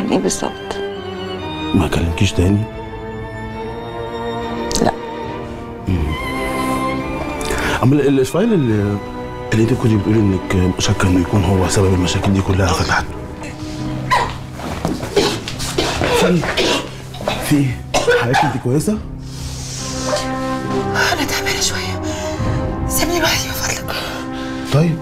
عن ايه بالظبط ما كلمكيش تاني لا اما ال- الفايل اللي اللي انت كنت بتقولي انك شاكه انه يكون هو سبب المشاكل دي كلها فتحت في في ايه؟ حضرتك انت كويسه؟ انا تعبانه شويه سيبني لوحدي من فضلك طيب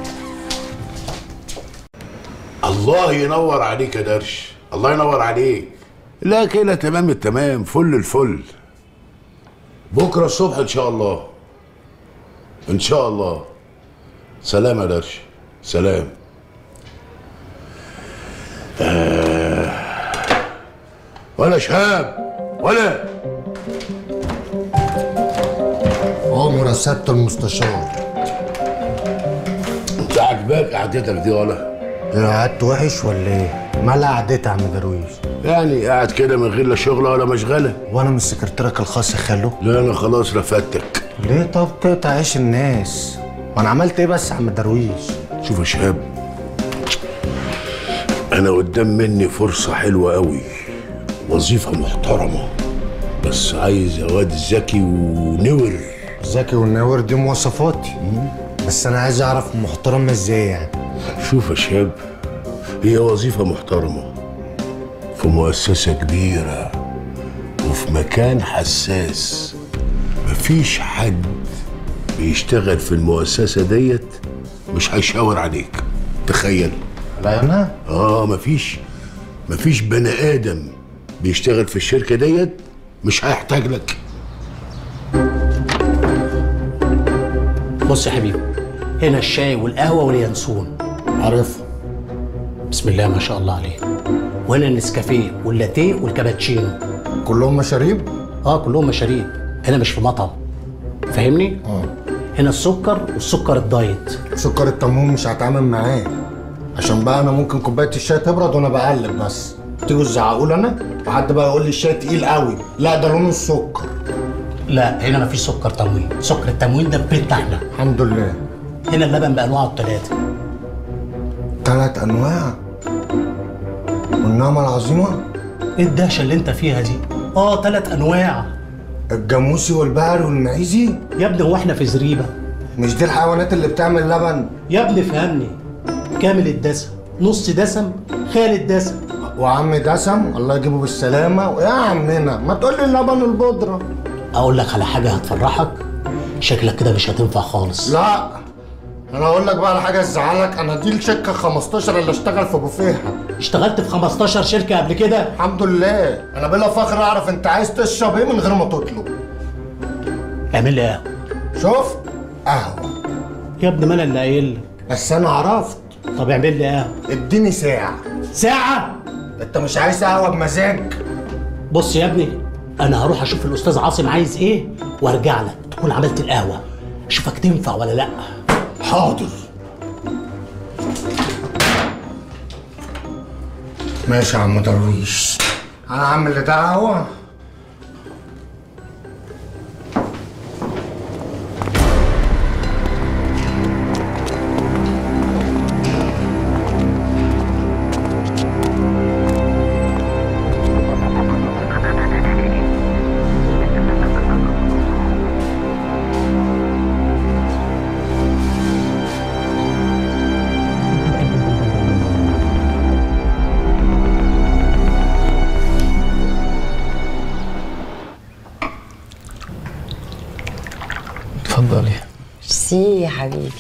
الله ينور عليك يا درش الله ينور عليك لا كده تمام التمام فل الفل بكره الصبح ان شاء الله ان شاء الله سلام يا درش سلام آه. ولا شهاب ولا عمر سيادة المستشار انت عاجباك قعدتك دي ولا قعدت وحش ولا ايه؟ مالها قعدتي يا عم درويش يعني قاعد كده من غير لا شغل ولا مشغله وانا مش سكرتيرك الخاص يا خالو لا انا خلاص رفدتك ليه طب تقطع عيش الناس وانا عملت ايه بس يا عم درويش شوف يا شهاب انا قدام مني فرصة حلوة قوي وظيفة محترمة بس عايز يا واد ذكي ونور ذكي والنور دي مواصفاتي بس انا عايز اعرف محترم ازاي يعني شوف يا شهاب هي وظيفة محترمة في مؤسسة كبيرة وفي مكان حساس مفيش حد بيشتغل في المؤسسة ديت مش هيشاور عليك تخيل لا انا اه مفيش مفيش بني ادم بيشتغل في الشركه ديت مش هيحتاج لك بص يا حبيبي هنا الشاي والقهوه واليانسون عارفها بسم الله ما شاء الله عليه وهنا النسكافيه واللاتيه والكابتشينو كلهم مشاريب اه كلهم مشاريب هنا مش في مطعم فاهمني اه هنا السكر والسكر الدايت سكر التموين مش هتعامل معاه عشان بقى انا ممكن كوبايه الشاي تبرد وانا بقلب بس تيجوا تزعقوا لي انا وحد بقى يقول لي الشاي تقيل قوي لا ده لونه السكر لا هنا مفيش سكر تموين سكر التموين ده في بيتنا احنا الحمد لله هنا اللبن بانواعه الثلاثه ثلاث انواع والنعمه العظيمه ايه الدهشه اللي انت فيها دي اه ثلاث انواع الجاموسي والبقري والمعيزي يا ابني هو احنا في زريبه مش دي الحيوانات اللي بتعمل لبن يا ابني فهمني كامل الدسم نص دسم خالد دسم وعم دسم الله يجيبه بالسلامه ويا عمنا ما تقول لي اللبن البودره اقول لك على حاجه هتفرحك شكلك كده مش هتنفع خالص لا انا اقول لك بقى على حاجه تزعلك انا دي الشركه 15 اللي اشتغل في بوفيها اشتغلت في 15 شركه قبل كده الحمد لله انا بلا فخر اعرف انت عايز تشرب ايه من غير ما تطلب اعمل لي قهوه شفت قهوه يا ابني ما انا اللي قايل لك بس انا عرفت طب اعمل لي قهوه اديني ساعه ساعه انت مش عايز قهوه بمزاج بص يا ابني انا هروح اشوف الاستاذ عاصم عايز ايه وارجع لك تكون عملت القهوه اشوفك تنفع ولا لا حاضر ماشي يا عم درويش انا عامل ده قهوه اتفضلي ميرسي يا حبيبي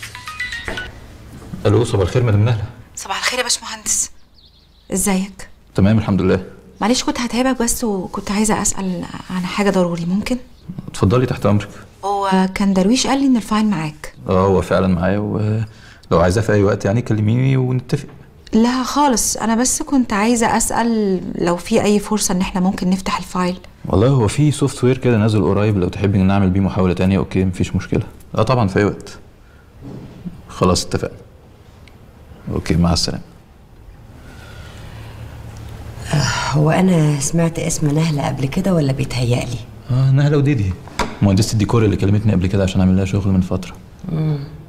الو صباح الخير مدام نهله صباح الخير يا باشمهندس ازيك تمام الحمد لله معلش كنت هتعبك بس وكنت عايزه اسال عن حاجه ضروري ممكن اتفضلي تحت امرك هو كان درويش قال لي ان الفايل معاك اه هو فعلا معايا ولو عايزاه في اي وقت يعني كلميني ونتفق لا خالص انا بس كنت عايزه اسال لو في اي فرصه ان احنا ممكن نفتح الفايل والله هو في سوفت وير كده نازل قريب لو تحبي ان نعمل بيه محاوله تانية اوكي مفيش مشكله اه طبعا في اي وقت خلاص اتفقنا اوكي مع السلامه هو انا سمعت اسم نهله قبل كده ولا بيتهيألي اه نهله وديدي مهندسه الديكور اللي كلمتني قبل كده عشان اعمل لها شغل من فتره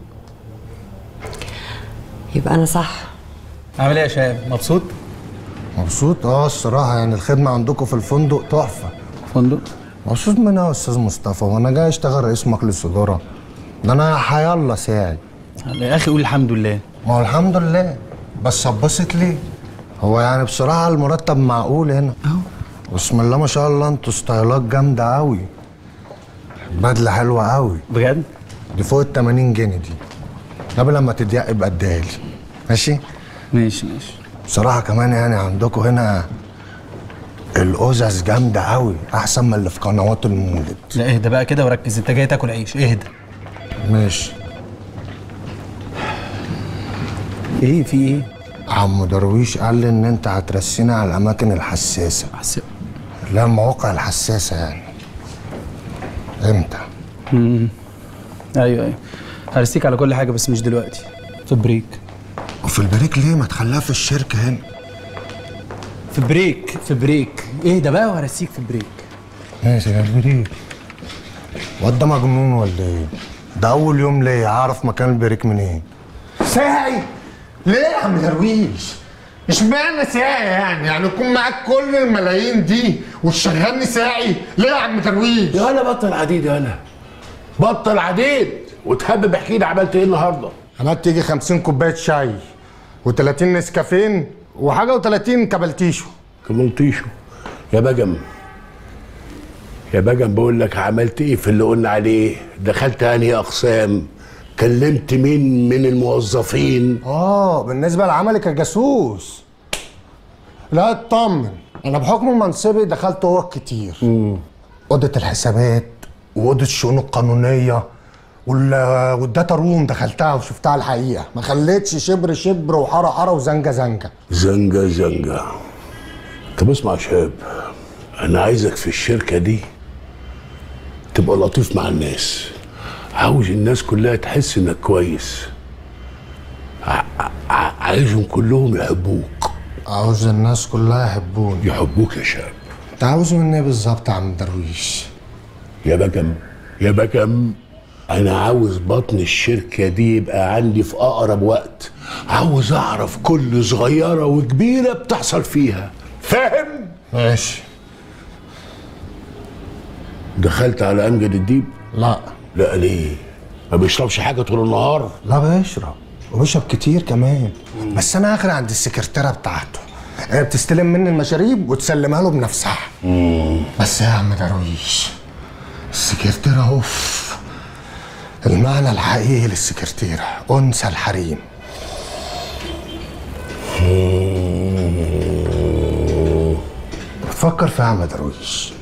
يبقى انا صح عامل ايه يا شباب مبسوط مبسوط اه الصراحه يعني الخدمه عندكم في الفندق تحفه فندق مبسوط منها يا استاذ مصطفى وانا جاي اشتغل رئيس مجلس اداره ده انا حيالله ساعد يا اخي قول الحمد لله ما هو الحمد لله بس اتبسط ليه هو يعني بصراحه المرتب معقول هنا بسم الله ما شاء الله انتوا ستايلات جامده قوي بدله حلوه قوي بجد دي فوق ال 80 جنيه دي قبل لما تضيق يبقى اديها لي ماشي ماشي ماشي بصراحه كمان يعني عندكم هنا الأزز جامدة قوي أحسن من اللي في قنوات المولد لا اهدى بقى كده وركز انت جاي تاكل عيش اهدى ماشي ايه في ايه عم درويش قال لي إن أنت هترسينا على الأماكن الحساسة حس... لا المواقع الحساسة يعني إمتى؟ ايوه ايوه هرسيك على كل حاجه بس مش دلوقتي في بريك وفي البريك ليه ما تخليها في الشركة هنا في بريك في بريك اهدى بقى وهرسيك في بريك ماشي يا البريك واد ده مجنون ولا ايه؟ ده أول يوم ليا أعرف مكان البريك منين ساعي ليه يا عم درويش؟ اشمعنى ساعي يعني؟ يعني يكون معاك كل الملايين دي وتشغلني ساعي؟ ليه يا عم درويش؟ يا هلا بطل عديد يا هلا بطل عديد وتحب احكي لي عملت ايه النهارده عملت يجي 50 كوباية شاي و30 نسكافين وحاجة و30 كبلتيشو كملطيشو يا بجم يا بجم بقول لك عملت ايه في اللي قلنا عليه دخلت انهي اقسام كلمت مين من الموظفين اه بالنسبة لعملي كجاسوس لا اطمن انا بحكم منصبي دخلت اوض كتير اوضة الحسابات واوضة الشؤون القانونية وال- والداتا روم دخلتها وشفتها على الحقيقة ما خليتش شبر شبر وحارة حارة وزنجة زنجة زنجة زنجة طب اسمع يا شاب انا عايزك في الشركة دي تبقى لطيف مع الناس عاوز الناس كلها تحس انك كويس ع- ع- عايزهم كلهم يحبوك عاوز الناس كلها يحبوني يحبوك يا شاب انت عاوز مني ايه بالظبط يا عم درويش يا بكم يا بكم انا عاوز بطن الشركة دي يبقى عندي في اقرب وقت عاوز اعرف كل صغيرة وكبيرة بتحصل فيها فاهم ماشي دخلت على امجد الديب لا لا ليه ما بيشربش حاجة طول النهار لا بيشرب وبيشرب كتير كمان بس انا اخر عند السكرتيره بتاعته هي بتستلم مني المشاريب وتسلمها له بنفسها بس يا عم درويش السكرتيره اوف المعنى الحقيقي للسكرتيره انثى الحريم بتفكر في عم درويش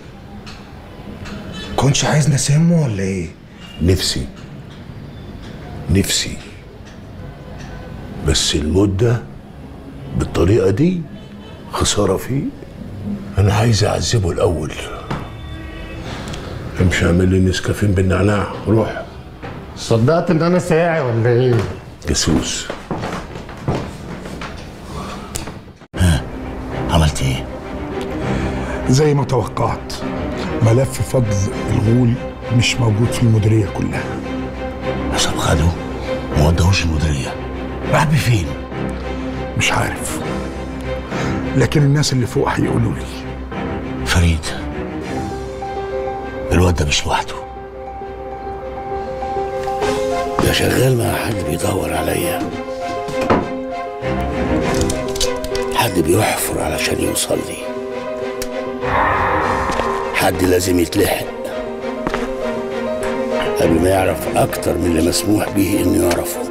كنتش عايز نسمه ولا ايه نفسي نفسي بس المدة بالطريقة دي خسارة فيه أنا عايز أعذبه الأول امشي اعمل لي نسكافين بالنعناع روح صدقت ان انا ساعي ولا ايه جاسوس عملت ايه؟ زي ما توقعت ملف فضل الغول مش موجود في المديرية كلها حسب خده ما وداهوش المديرية راح بيه فين؟ مش عارف لكن الناس اللي فوق هيقولوا لي فريد الواد ده مش لوحده ده شغال مع حد بيدور عليا حد بيحفر علشان يوصل لي حد لازم يتلحق قبل ما يعرف اكتر من اللي مسموح به انه يعرفه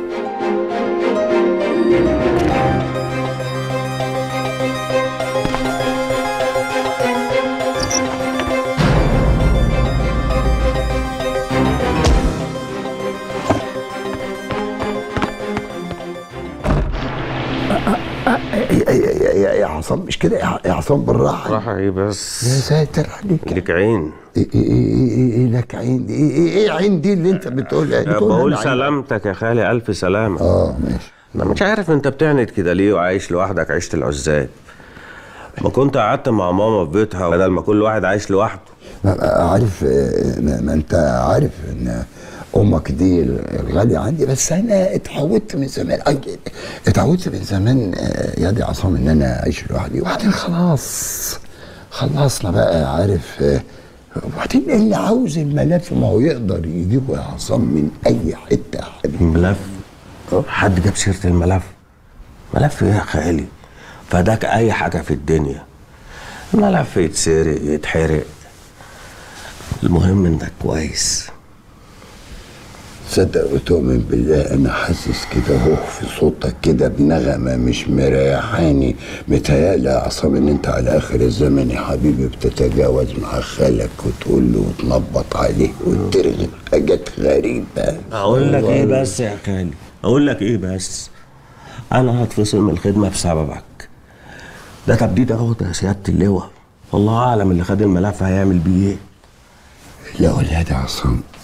يا يا يا يا عصام مش كده يا يا عصام بالراحه راحة ايه بس يا ساتر عليك ليك عين ايه ايه ايه ايه ايه لك عين دي؟ ايه ايه ايه عين دي اللي انت بتقولها بتقولها بقول أنا عين. سلامتك يا خالي ألف سلامة اه ماشي أنا مش عارف أنت بتعند كده ليه وعايش لوحدك عيشة العزاب ما كنت قعدت مع ماما في بيتها بدل ما كل واحد عايش لوحده ما- ما- عارف آه، ما, ما انت عارف ان امك دي الغالية عندي بس انا اتعودت من زمان أي- اتعودت من زمان آه، يا دي عصام ان انا اعيش لوحدي وبعدين خلاص خلصنا بقى عارف آه، وبعدين اللي عاوز الملف ما هو يقدر يجيبه يا عصام من اي حته يا حبيبي ملف حد جاب سيره الملف ملف ايه يا خالي فداك اي حاجه في الدنيا الملف يتسرق يتحرق المهم انك كويس صدق وتؤمن بالله انا حاسس كده اهو في صوتك كده بنغمه مش مريحاني متهيألي يا عصام ان انت على اخر الزمن يا حبيبي بتتجاوز مع خالك وتقول له وتنبط عليه وترغب حاجات غريبه اقول لك ايه بس يا خالي اقول لك ايه بس انا هتفصل من الخدمه بسببك ده تبديد اهو يا سياده اللواء والله اعلم اللي خد الملف هيعمل بيه ايه لا ولاد يا عصام